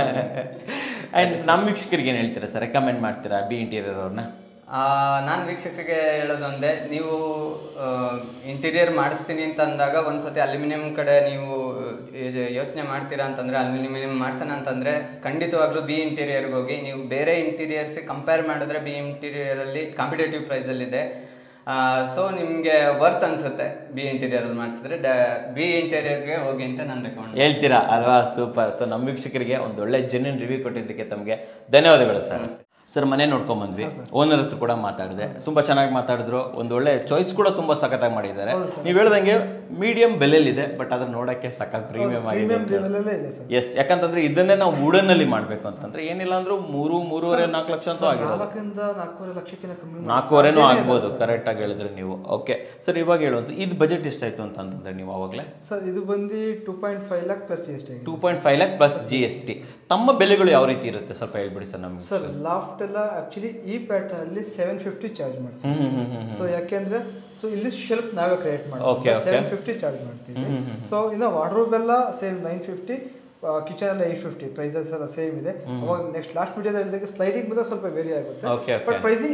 ಆ್ಯಂಡ್ ನಮ್ಮ ವೀಕ್ಷಕರಿಗೆ ಏನು ಹೇಳ್ತೀರಾ ಸರ್ ರೆಕಮೆಂಡ್ ಮಾಡ್ತೀರಾ ಬಿ ಇಂಟೀರಿಯರ್ ಅವ್ರನ್ನ ನಾನು ವೀಕ್ಷಕರಿಗೆ ಹೇಳೋದೊಂದೇ ನೀವು ಇಂಟೀರಿಯರ್ ಮಾಡಿಸ್ತೀನಿ ಅಂತ ಅಂದಾಗ ಒಂದ್ಸತಿ ಅಲ್ಯೂಮಿನಿಯಂ ಕಡೆ ನೀವು ಯೋಚನೆ ಮಾಡ್ತೀರಾ ಅಂತಂದ್ರೆ ಅಲ್ಯೂಮಿನಿಯಂ ಮಾಡ್ಸೋಣ ಅಂತಂದ್ರೆ ಖಂಡಿತವಾಗ್ಲೂ ಬಿ ಇಂಟೀರಿಯರ್ಗೆ ಹೋಗಿ ನೀವು ಬೇರೆ ಇಂಟೀರಿಯರ್ಸ್ ಕಂಪೇರ್ ಮಾಡಿದ್ರೆ ಬಿ ಇಂಟೀರಿಯರಲ್ಲಿ ಕಾಂಪಿಟೇಟಿವ್ ಪ್ರೈಸಲ್ಲಿದೆ ಸೊ ನಿಮಗೆ ವರ್ತ್ ಅನ್ಸುತ್ತೆ ಬಿ ಇಂಟೀರಿಯರಲ್ಲಿ ಮಾಡಿಸಿದ್ರೆ ಬಿ ಇಂಟೀರಿಯರ್ಗೆ ಹೋಗಿ ಅಂತ ನಾನು ರೆಕಮೆಂಡ್ ಹೇಳ್ತೀರಾ ಅಲ್ವಾ ಸೂಪರ್ ಸೊ ನಮ್ಮ ವೀಕ್ಷಕರಿಗೆ ಒಂದು ಒಳ್ಳೆ ಜೆನ್ಯೂನ್ ರಿವ್ಯೂ ಕೊಟ್ಟಿದ್ದಕ್ಕೆ ತಮಗೆ ಧನ್ಯವಾದಗಳು ಸರ್ ಸರ್ ಮನೆ ನೋಡ್ಕೊಂಡ್ ಬಂದ್ವಿ ಓನರ್ ಹತ್ರ ಕೂಡ ಮಾತಾಡಿದೆ ತುಂಬಾ ಚೆನ್ನಾಗಿ ಮಾತಾಡಿದ್ರು ಒಂದು ಒಳ್ಳೆ ಚಾಯ್ಸ್ ಕೂಡ ತುಂಬಾ ಸಖತ್ತಾಗಿ ಮಾಡಿದ್ದಾರೆ ನೀವು ಹೇಳ್ದಂಗೆ ಮೀಡಿಯಂ ಬೆಲೆಯಲ್ಲಿದೆ ಬಟ್ ಅದ್ರ ನೋಡಕ್ಕೆ ಸಖತ್ ಪ್ರೀಮಿಯಂ ಆಗಿದೆ ಪ್ರೀಮಿಯಂ ಲೆವೆಲಲ್ಲೇ ಇದೆ ಸರ್ ಎಸ್ ಯಾಕಂತಂದ್ರೆ ಇದನ್ನೇ ನಾವು ವುಡನ್ ಅಲ್ಲಿ ಮಾಡ್ಬೇಕು ಅಂತಂದ್ರೆ ಏನಿಲ್ಲ ಅಂದ್ರೂ ಮೂರು ಮೂರುವರೆ ನಾಲ್ಕು ಲಕ್ಷ ಅಂತೂ ಆಗಿರೋದು ನಾಲ್ಕರಿಂದ ನಾಲ್ಕೂವರೆ ಲಕ್ಷಕ್ಕಿಂತ ಕಮ್ಮಿ ನಾಲ್ಕೂವರೆನೂ ಆಗ್ಬೋದು ಕರೆಕ್ಟ್ ಆಗಿ ಹೇಳಿದ್ರೆ ನೀವು ಓಕೆ ಸರ್ ಇವಾಗ ಹೇಳುವಂತ ಇದು ಬಜೆಟ್ ಎಷ್ಟಾಯ್ತು ಅಂತ ಅಂತಂದ್ರೆ ನೀವು ಅವಾಗಲೇ ಸರ್ ಇದು ಬಂದು two point five lakh plus G S T two point five lakh plus G S T ತಮ್ಮ ಬೆಲೆಗಳು ಯಾವ ರೀತಿ ಇರುತ್ತೆ ಸ್ವಲ್ಪ ಹೇಳ್ಬಿಡಿ ಸರ್ ನಮ್ಗೆ ಸರ್ ಲಾಫ್ಟ್ ಎಲ್ಲ ಆಕ್ಚುಲಿ ಈ ಪ್ಯಾಟರ್ನ್ ಅಲ್ಲಿ ಸೆವೆನ್ ಫಿಫ್ಟಿ ಚಾರ್ಜ್ ಮಾಡ್ತೀವಿ ಸೊ ಯಾಕೆಂದ್ರೆ ಸೊ ಇಲ್ಲಿ ಶೆಲ್ಫ್ ನಾವೇ ಕ್ರಿಯೇಟ್ Okay, ಮಾಡ್ತೀವಿ okay. ಸೆವೆನ್ ಫಿಫ್ಟಿ ಚಾರ್ಜ್ ಮಾಡ್ತೀವಿ ಸೊ ಇನ್ನು ವಾರ್ಡ್ರೋಬ್ ಎಲ್ಲ ಸೇಮ್ ನೈನ್ ಫಿಫ್ಟಿ ಕಿಚನ್ ಎಲ್ಲ ಏಟ್ ಫಿಫ್ಟಿ ಪ್ರೈಸಸ್ ಎಲ್ಲ ಸೇಮ್ ಇದೆ ಅವಾಗ ನೆಕ್ಸ್ಟ್ ಲಾಸ್ಟ್ ವಿಡಿಯೋದಲ್ಲಿ ಹೇಳಿದಾಗ ಸ್ಲೈಡಿಂಗ್ ಬಂದಾಗ ಸ್ವಲ್ಪ ವೇರಿ ಆಗುತ್ತೆ Okay, okay. But pricing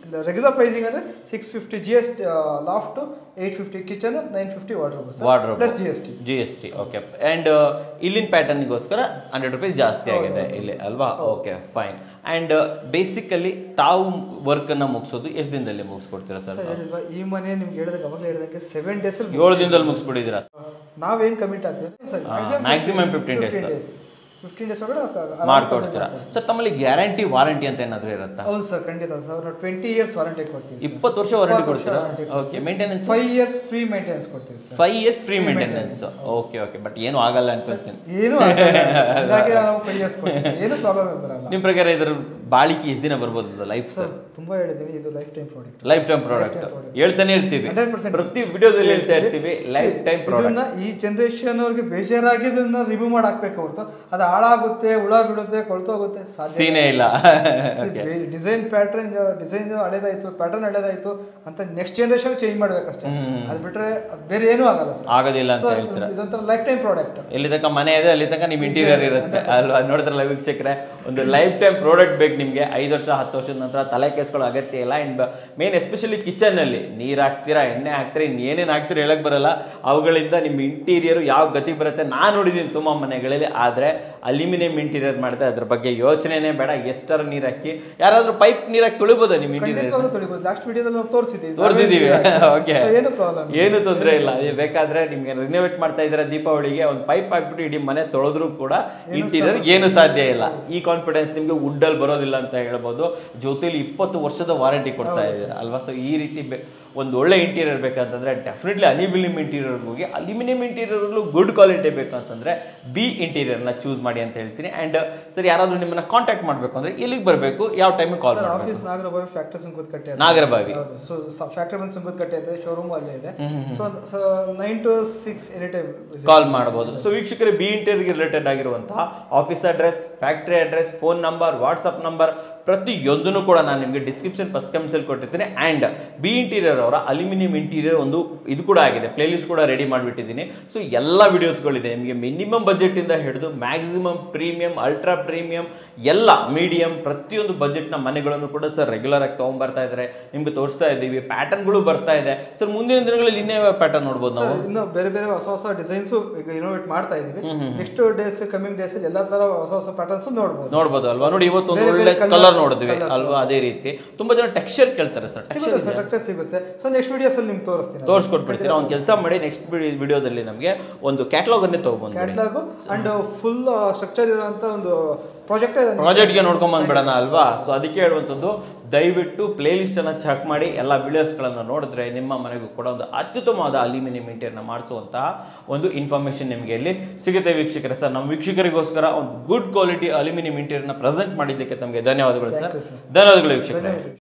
regular pricing ಅಂದರೆ six fifty G S T loft eight fifty kitchen nine fifty wardrobe Wardrobe. Plus G S T G S T okay and ಇಲ್ಲಿನ ಪ್ಯಾಟರ್ನ್ಗೋಸ್ಕರ hundred rupees ಜಾಸ್ತಿ ಆಗಿದೆ ಇಲ್ಲಿ ಅಲ್ವಾ okay fine and basically ತಾವು work ಅನ್ನ ಮುಗಿಸೋದು ಎಷ್ಟು ದಿನದಲ್ಲಿ ಮುಗಿಸ್ಕೊಡ್ತೀರಾ ಸರ್ ಸರ್ ಹೇಳಿಲ್ವಾ, ಈ ಮನೆ ನಿಮ್ಗೆ ಹೇಳಿದಾಗ ಅವಾಗಲೇ ಹೇಳಿದಂಗೆ ಸೆವೆನ್ ಡೇಸ್ ಏಳು ದಿನದಲ್ಲಿ ಮುಗಿಸ್ಬಿಟ್ಟಿದ್ದೀರಾ ನಾವೇನ್ ಕಮಿಟ್ ಆಗ್ತೀವಿ sir maximum 15 days, sir. Fifteen days ಒಳಗಡೆ ಆರಾಮಾಗಿ ಮಾಡ್ಕೊಡ್ತೀರಾ ಸರ್ ತಮ್ಮಲ್ಲಿ ಗ್ಯಾರಂಟಿ ವಾರಂಟಿ ಅಂತ ಏನಾದರೂ ಇರುತ್ತಾ ಹೌದು ಸರ್ ಖಂಡಿತ ಸರ್ ನಾವು ಟ್ವೆಂಟಿ ಇಯರ್ಸ್ ವಾರಂಟಿ ಕೊಡ್ತೀವಿ ಇಪ್ಪತ್ತು ವರ್ಷ ವಾರಂಟಿ ಕೊಡ್ತೀರಾ okay maintenance five years free maintenance ಕೊಡ್ತೀವಿ sir five years free maintenance okay okay but ಏನು ಆಗಲ್ಲ ಅನ್ಕೊಳ್ತೀನಿ ಏನು ಆಗಲ್ಲ sir. ಹಾಗಾಗಿ ನಾವು ಫೈವ್ ಇಯರ್ಸ್ ಕೊಡ್ತೀವಿ ಏನು ಪ್ರಾಬ್ಲಮ್ ಬರಲ್ಲ ನಿಮ್ಮ ಪ್ರಕಾರ ಇದ್ರ ಬಾಳಿಕೆ ಎಷ್ಟು ದಿನ ಬರ್ಬೋದು ಲೈಫ್ ಸರ್ ತುಂಬಾ ಹೇಳಿದ್ದೀನಿ ಇದು lifetime product lifetime product ಹೇಳ್ತಾನೆ ಇರ್ತೀವಿ 100% ಪ್ರತಿ ವಿಡಿಯೋದಲ್ಲಿ ಹೇಳ್ತಾ ಇರ್ತೀವಿ ಲೈಫ್ ಟೈಮ್ ಪ್ರಾಡಕ್ಟ್ ಇದನ್ನ ಈ ಜನರೇಷನ್ ಅವ್ರಿಗೆ ಬೇಜಾರಾಗಿ ಇದನ್ನ ರಿಮೂವ್ ಮಾಡಿ ಹಾಕ್ಬೇಕು ಹೊರತು ಅದು ಹಾಳಾಗುತ್ತೆ ಹುಳ ಬಿಡುತ್ತೆ ಕೊಳ್ತೋಗುತ್ತೆ ಸಾಧ್ಯ ಸೀನೇ ಇಲ್ಲ ಡಿಸೈನ್ ಪ್ಯಾಟರ್ನ್ ಡಿಸೈನ್ ಹಳೇದಾಯ್ತು ಪ್ಯಾಟರ್ನ್ ಹಳೇದಾಯ್ತು ಅಂತ ನೆಕ್ಸ್ಟ್ ಜನರೇಷನ್ ಚೇಂಜ್ ಮಾಡ್ಬೇಕಷ್ಟೇ ಅದು ಬಿಟ್ರೆ ಅದು ಬೇರೆ ಏನೂ ಆಗಲ್ಲ ಸರ್ ಆಗೋದಿಲ್ಲ ಅಂತ So, ಹೇಳ್ತೀರಾ ಇದೊಂಥರ ಲೈಫ್ ಟೈಮ್ ಪ್ರಾಡಕ್ಟ್ ಎಲ್ಲಿ ತನಕ ಮನೆ ಇದೆ ಅಲ್ಲಿ ತನಕ ನಿಮ್ ಇಂಟೀರಿಯರ್ ಇರುತ್ತೆ ಅಲ್ವಾ ನೋಡಿದ್ರಲ್ಲ ವೀಕ್ಷಕರೇ ಒಂದು ಲೈಫ್ ಟೈಮ್ ಪ್ರಾಡಕ್ಟ್ ಬೇಕು ನಿಮಗೆ ಐದು ವರ್ಷ ಹತ್ತು ವರ್ಷದ ನಂತರ ತಲೆ ಕೆಸ್ಕೊಳ್ಳೋ ಅಗತ್ಯ ಇಲ್ಲ ಅಂಡ್ ಮೇನ್ ಎಸ್ಪೆಷಲಿ ಕಿಚನ್ ಅಲ್ಲಿ ನೀರ್ ಹಾಕ್ತೀರಾ ಎಣ್ಣೆ ಹಾಕ್ತೀರಾ ಇನ್ ಏನೇನ್ ಹಾಕ್ತೀರಾ ಹೇಳಕ್ ಬರಲ್ಲ ಅವುಗಳಿಂದ ನಿಮ್ಮ ಇಂಟೀರಿಯರ್ ಯಾವ ಗತಿ ಬರುತ್ತೆ ನಾನು ನೋಡಿದ್ದೀನಿ ತುಂಬಾ ಮನೆಗಳಲ್ಲಿ ಆದ್ರೆ ಅಲ್ಯೂಮಿನಿಯಂ ಇಂಟೀರಿಯರ್ ಮಾಡಿದ್ರೆ ಅದ್ರ ಬಗ್ಗೆ ಯೋಚನೆನೇ ಬೇಡ ಎಷ್ಟರ ನೀರ್ ಹಾಕಿ ಯಾರಾದ್ರೂ ಪೈಪ್ ನೀರ್ ಹಾಕಿ ತುಳಿಬೋದಾ ನಿಮ್ ಇಂಟೀರಿಯರ್ ಖಂಡಿತವಾಗ್ಲೂ ತೊಳಿಬೋದು ಲಾಸ್ಟ್ ವಿಡಿಯೋದಲ್ಲಿ ನಾವು ತೋರಿಸಿದ್ದೀವಿ ತೋರಿಸಿದೀವಿ ಓಕೆ So, ಏನು ಪ್ರಾಬ್ಲಮ್ ಏನು ತೊಂದರೆ ಇಲ್ಲ ನೀವು ಬೇಕಾದ್ರೆ ನಿಮ್ಗೆ ರಿನೋವೇಟ್ ಮಾಡ್ತಾ ಇದ್ರೆ ದೀಪಾವಳಿಗೆ ಒಂದು ಪೈಪ್ ಹಾಕ್ಬಿಟ್ಟು ಇಡೀ ಮನೆ ತೊಳೆದ್ರು ಕೂಡ ಇಂಟೀರಿಯರ್ ಏನು ಸಾಧ್ಯ ಇಲ್ಲ ಈ ಕಾನ್ಫಿಡೆನ್ಸ್ ನಿಮ್ಗೆ wood ಅಲ್ಲಿ ಬರೋದಿಲ್ಲ ಅಂತ ಹೇಳ್ಬೋದು ಜೊತೆಲಿ ಇಪ್ಪತ್ತು ವರ್ಷದ ವಾರಂಟಿ ಕೊಡ್ತಾ ಇದ್ದಾರೆ ಅಲ್ವಾ ಸೊ ಈ ರೀತಿ ಬೆ- ಒಂದು ಒಳ್ಳೆ ಇಂಟೀರಿಯರ್ ಬೇಕಂತಂದ್ರೆ ಡೆಫಿನೆಟ್ಲಿ ಅಲ್ಯೂಮಿನಿಯಂ ಇಂಟೀರಿಯರ್ ಹೋಗಿ ಅಲ್ಯೂಮಿನಿಯಂ ಇಂಟೀರಿಯರ್ ಗುಡ್ ಕ್ವಾಲಿಟಿ ಬೇಕಂತಂದ್ರೆ ಬಿ ಇಂಟೀರಿಯರ್ನ ಚೂಸ್ ಮಾಡಿ ಅಂತ ಹೇಳ್ತೀನಿ ಅಂಡ್ ಸರ್ ಯಾರಾದ್ರೂ ನಿಮ್ಮನ್ನ ಕಾಂಟ್ಯಾಕ್ಟ್ ಮಾಡಬೇಕು ಅಂದ್ರೆ ಎಲ್ಲಿಗೆ ಬರಬೇಕು ಯಾವ ಟೈಮಿಗೆ ಕಾಲ್ ಸರ್ ಮಾಡಬೇಕು ಆಫೀಸ್ ನಾಗರಬಾವಿ ಫ್ಯಾಕ್ಟರಿ ಸುಂಕದಕಟ್ಟೆ ಅಂತ. ನಾಗರಬಾವಿ ಹೌದು ಸೊ ಫ್ಯಾಕ್ಟರಿ ಬಂದು ಸುಂಕದಕಟ್ಟೆ ಇದೆ ಶೋರೂಮ್ ಅಲ್ಲೇ ಇದೆ so nine to six any time call ಮಾಡಬಹುದು ಸೊ ವೀಕ್ಷಕರು ಬಿ ಇಂಟೀರಿಯರ್ಗೆ ರಿಲೇಟೆಡ್ ಆಗಿರುವಂತಹ office address factory address phone number WhatsApp number ಪ್ರತಿಯೊಂದನ್ನು ಕೂಡ ನಾನು ನಿಮಗೆ ಡಿಸ್ಕ್ರಿಪ್ಷನ್ ಫಸ್ಟ್ ಕಮೆಂಟ್ಸಲ್ಲಿ ಕೊಟ್ಟಿರ್ತೀನಿ ಆ್ಯಂಡ್ ಬಿ ಇಂಟೀರಿಯರ್ ಅವರ ಅಲ್ಯೂಮಿನಿಯಂ ಇಂಟೀರಿಯರ್ ಒಂದು ಇದು ಕೂಡ ಆಗಿದೆ ಪ್ಲೇಲಿಸ್ಟ್ ಕೂಡ ರೆಡಿ ಮಾಡಿಬಿಟ್ಟಿದ್ದೀನಿ ಸೊ ಎಲ್ಲ ವಿಡಿಯೋಸ್ಗಳಿದೆ ನಿಮಗೆ ಮಿನಿಮಮ್ ಬಜೆಟಿಂದ ಹಿಡಿದು ಮ್ಯಾಕ್ಸಿಮಮ್ ಪ್ರೀಮಿಯಂ ಅಲ್ಟ್ರಾ ಪ್ರೀಮಿಯಂ ಎಲ್ಲ ಮೀಡಿಯಂ ಪ್ರತಿಯೊಂದು ಬಜೆಟ್ನ ಮನೆಗಳನ್ನು ಕೂಡ ಸರ್ ರೆಗ್ಯುಲರ್ ಆಗಿ ತೊಗೊಂಬರ್ತಾ ಇದ್ದಾರೆ ನಿಮ್ಗೆ ತೋರಿಸ್ತಾ ಇದ್ದೀವಿ ಪ್ಯಾಟರ್ನ್ಗಳು ಬರ್ತಾ ಇದೆ ಸರ್ ಮುಂದಿನ ದಿನಗಳಲ್ಲಿ ಇನ್ನೇ ಪ್ಯಾಟರ್ನ್ ನೋಡ್ಬೋದು ನಾವು ಸರ್ ಇನ್ನು ಬೇರೆ ಬೇರೆ ಹೊಸ ಹೊಸ ಡಿಸೈನ್ಸ್ ಈಗ ಇನೋವೇಟ್ ಮಾಡ್ತಾ ಇದೀವಿ ನೆಕ್ಸ್ಟ್ ಡೇಸ್ ಕಮಿಂಗ್ ಡೇಸ್ ಎಲ್ಲಾ ತರ ಹೊಸ ಹೊಸ ಪ್ಯಾಟರ್ನ್ಸ್ ನೋಡ್ಬೋದು ನೋಡ್ಬೋದು ಅಲ್ವಾ ನೋಡಿ ಇವತ್ತು ಒಂದು ಬೇರೆ ಒಳ್ಳೆ ಬೇರೆ ಕಲರ್ colours, ನೋಡಿದ್ವಿ colours. ಅಲ್ವಾ ಅದೇ ರೀತಿ ತುಂಬಾ ಜನ ಟೆಕ್ಸ್ಚರ್ ಕೇಳ್ತಾರೆ ಸರ್ ಸಿಗುತ್ತೆ ಸರ್ ಸ್ಟ್ರಕ್ಚರ್ ಸಿಗುತ್ತೆ ಸೊ ನೆಕ್ಸ್ಟ್ ವಿಡಿಯೋಸ್ ಅಲ್ಲಿ ನಿಮ್ಗೆ ತೋರಿಸ್ತೀನಿ ತೋರಿಸ್ಕೊಟ್ಬಿಡ್ತೀರಾ ಒಂದು ಕೆಲಸ ಮಾಡಿ ನೆಕ್ಸ್ಟ್ ವಿಡಿಯೋದಲ್ಲಿ ನಮಗೆ ಒಂದು ಕ್ಯಾಟ್ಲಾಗ್ ಅನ್ನೇ ತಗೊಬಂದ್ಬಿಡಿ ಕ್ಯಾಟ್ಲಾಗ್ ಅಂಡ್ ಫುಲ್ ಸ್ಟ್ರಕ್ಚರ್ ಇರುವಂತ ಒಂದು ಪ್ರಾಜೆಕ್ಟ್ ಪ್ರಾಜೆಕ್ಟ್ಗೆ ನೋಡ್ಕೊಂಡ್ ಬಂದ್ಬಿಡೋಣ ಅಲ್ವಾ ಸೊ ಅದಕ್ಕೆ ಹೇಳುವಂಥದ್ದು ದಯವಿಟ್ಟು ಪ್ಲೇ ಲಿಸ್ಟ್ ಅನ್ನ ಚೆಕ್ ಮಾಡಿ ಎಲ್ಲ ವಿಡಿಯೋಸ್ಗಳನ್ನು ನೋಡಿದ್ರೆ ನಿಮ್ಮ ಮನೆಗೂ ಕೂಡ ಒಂದು ಅತ್ಯುತ್ತಮವಾದ ಅಲ್ಯೂಮಿನಿಯಂ ಇಂಟೀರಿಯರ್ನ ಮಾಡಿಸುವಂತಹ ಒಂದು ಇನ್ಫಾರ್ಮೇಶನ್ ನಿಮಗೆ ಇಲ್ಲಿ ಸಿಗುತ್ತೆ ವೀಕ್ಷಕರೇ ಸರ್ ನಮ್ಮ ವೀಕ್ಷಕರಿಗೋಸ್ಕರ ಒಂದು ಗುಡ್ ಕ್ವಾಲಿಟಿ ಅಲ್ಯೂಮಿನಿಯಂ ಇಂಟೀರಿಯರ್ನ ಪ್ರೆಸೆಂಟ್ ಮಾಡಿದ್ದಕ್ಕೆ ತಮಗೆ ಧನ್ಯವಾದಗಳು ಸರ್ ಧನ್ಯವಾದಗಳು ವೀಕ್ಷಕರೇ